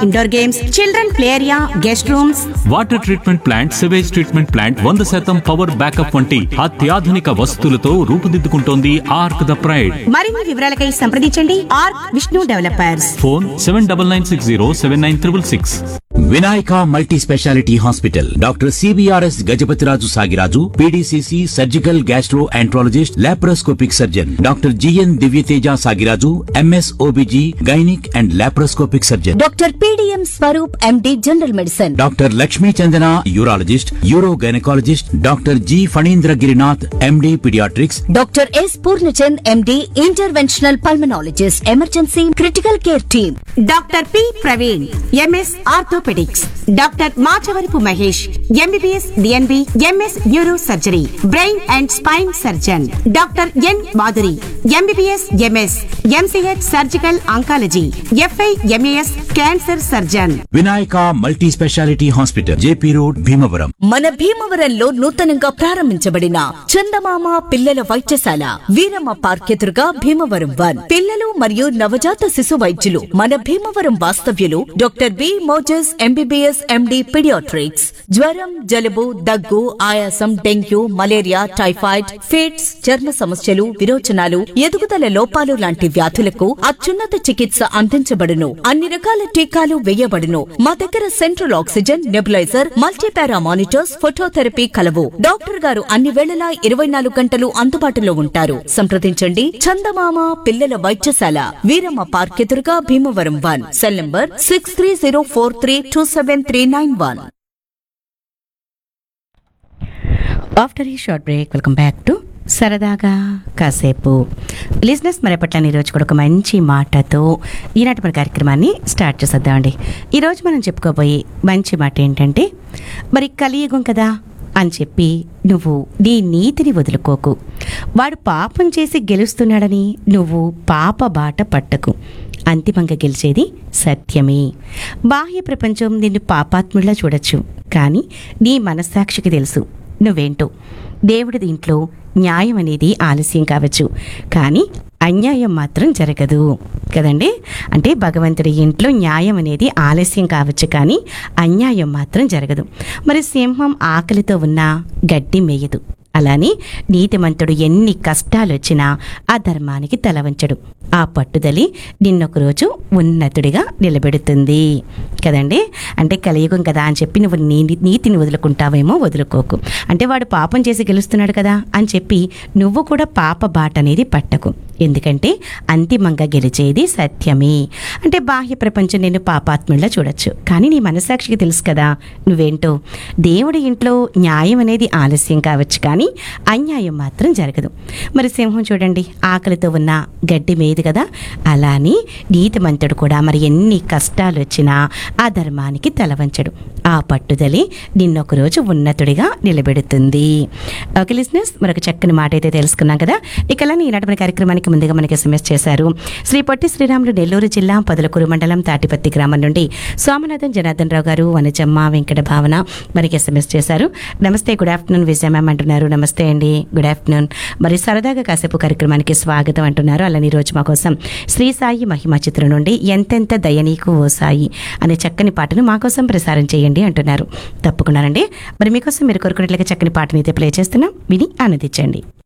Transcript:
indoor games children play area guest rooms water treatment plant sewage treatment plant వంద శాతం power backup వంటి అత్యాధునిక వసతులతో రూపుదిద్దుకుంటోంది ఆర్క్ ద ప్రైడ్ మరిన్ని వివరాలకై సంప్రదించండి R Vishnu developers phone seven double nine six zero seven nine triple six Vinayaka multi speciality hospital doctor CBRS Gajapathiraju Sagiraju PDCC surgical gastroenterologist laparoscopic surgeon doctor GN Divyateja Sagiraju MS OBG gynaec and laparoscopic surgeon doctor PDM Swaroop MD general medicine doctor Lakshmi Chandana urologist uro gynaecologist doctor G Phanindra Girinath MD paediatrics doctor S Purnachand MD interventional pulmonologist emergency critical care team doctor P Praveen MS orthopaedics doctor Machavarapu Mahesh MBBS DNB MS neuro surgery brain and spine surgeon doctor N Madhuri MBBS MS MCH surgical oncology FI MAS cancer surgeon Vinayaka multi speciality hospital JP road Bhimavaram మన భీమవరంలో నూతనంగా ప్రారంభించబడిన చందమామ పిల్లల వైద్యశాల Veeramma park ఎదురుగా Bhimavaram one పిల్లలు మరియు నవజాత శిశు వైద్యులు మన భీమవరం వాస్తవ్యులు doctor B Moses MBBS MD paediatrics జ్వరం జలుబు దగ్గు ఆయాసం డెంగ్యూ మలేరియా టైఫాయిడ్ ఫిట్స్ చర్మ సమస్యలు విరోచనాలు ఎదుగుదల లోపాలు లాంటి వ్యాధులకు అత్యున్నత చికిత్స అందించబడును అన్ని రకాల టీకాలు వేయబడును మా దగ్గర central oxygen nebulizer multipara monitors phototherapy కలవు డాక్టర్ గారు అన్ని వేళలా ఇరవై నాలుగు గంటలు అందుబాటులో ఉంటారు సంప్రదించండి చందమామ పిల్లల వైద్యశాల వీరమ్మ పార్క్ ఎదురుగా Bhimavaram one cell number six three zero four three two seven three nine one after ఈ short break welcome back to సరదాగా కాసేపు లిజినెస్ మరేపట్లని ఈరోజు కూడా ఒక మంచి మాటతో ఈనాటి మన కార్యక్రమాన్ని స్టార్ట్ చేసేద్దామండి ఈరోజు మనం చెప్పుకోబోయే మంచి మాట ఏంటంటే మరి కలియుగం కదా అని చెప్పి నువ్వు నీ నీతిని వదులుకోకు వాడు పాపం చేసి గెలుస్తున్నాడని నువ్వు పాప బాట పట్టకు అంతిమంగా గెలిచేది సత్యమే బాహ్య ప్రపంచం నిన్ను పాపాత్ముడిలా చూడొచ్చు కానీ నీ మనస్సాక్షికి తెలుసు నువ్వేంటో దేవుడి దీంట్లో న్యాయం అనేది ఆలస్యం కావచ్చు కానీ అన్యాయం మాత్రం జరగదు కదండి అంటే భగవంతుడి ఇంట్లో న్యాయం అనేది ఆలస్యం కావచ్చు కానీ అన్యాయం మాత్రం జరగదు మరి సింహం ఆకలితో ఉన్నా గడ్డి మేయదు అలానే నీతిమంతుడు ఎన్ని కష్టాలు వచ్చినా ఆ ధర్మానికి తల వంచడు ఆ పట్టుదలి నిన్నొకరోజు ఉన్నతుడిగా నిలబెడుతుంది కదండి అంటే కలియుగం కదా అని చెప్పి నువ్వు నీ నీతిని వదులుకుంటావేమో వదులుకోకు అంటే వాడు పాపం చేసి గెలుస్తున్నాడు కదా అని చెప్పి నువ్వు కూడా పాప బాట అనేది పట్టకు ఎందుకంటే అంతిమంగా గెలిచేది సత్యమే అంటే బాహ్య ప్రపంచం నేను పాపాత్ముల్లా చూడొచ్చు కానీ నీ మనసాక్షికి తెలుసు కదా నువ్వేంటో దేవుడి ఇంట్లో న్యాయం అనేది ఆలస్యం కావచ్చు కానీ అన్యాయం మాత్రం జరగదు మరి సింహం చూడండి ఆకలితో ఉన్న గడ్డి మేదు కదా అలానే నీతిమంతుడు కూడా మరి ఎన్ని కష్టాలు వచ్చినా ఆ ధర్మానికి తలవంచడు ఆ పట్టుదలే నిన్నొకరోజు ఉన్నతుడిగా నిలబెడుతుంది ఓకే లిసినర్స్ మరొక చక్కని మాట అయితే తెలుసుకున్నాం కదా ఇక అలానే ఈనాటి మన కార్యక్రమానికి ముందుగా మనకి ఎస్ఎంఎస్ చేశారు శ్రీ పొట్టి శ్రీరాములు నెల్లూరు జిల్లా పొదలకూరు మండలం తాటిపత్తి గ్రామం నుండి సోమనాథన్ జనార్దన్ రావు గారు వనజమ్మ వెంకట భావన మనకి ఎస్ఎంఎస్ చేశారు నమస్తే గుడ్ ఆఫ్టర్నూన్ విజయ మ్యామ్ అంటున్నారు నమస్తే అండి గుడ్ ఆఫ్టర్నూన్ మరి సరదాగా కాసేపు కార్యక్రమానికి స్వాగతం అంటున్నారు అలానే ఈ రోజు మా కోసం శ్రీ సాయి మహిమ చిత్రం నుండి ఎంతెంత దయ నీకు ఓ సాయి అనే చక్కని పాటను మా కోసం ప్రసారం చేయండి అంటున్నారు తప్పకుండానండి మరి మీకోసం మీరు కోరుకున్నట్లుగా చక్కని పాటని అయితే ప్లే చేస్తున్నాం విని ఆనందించండి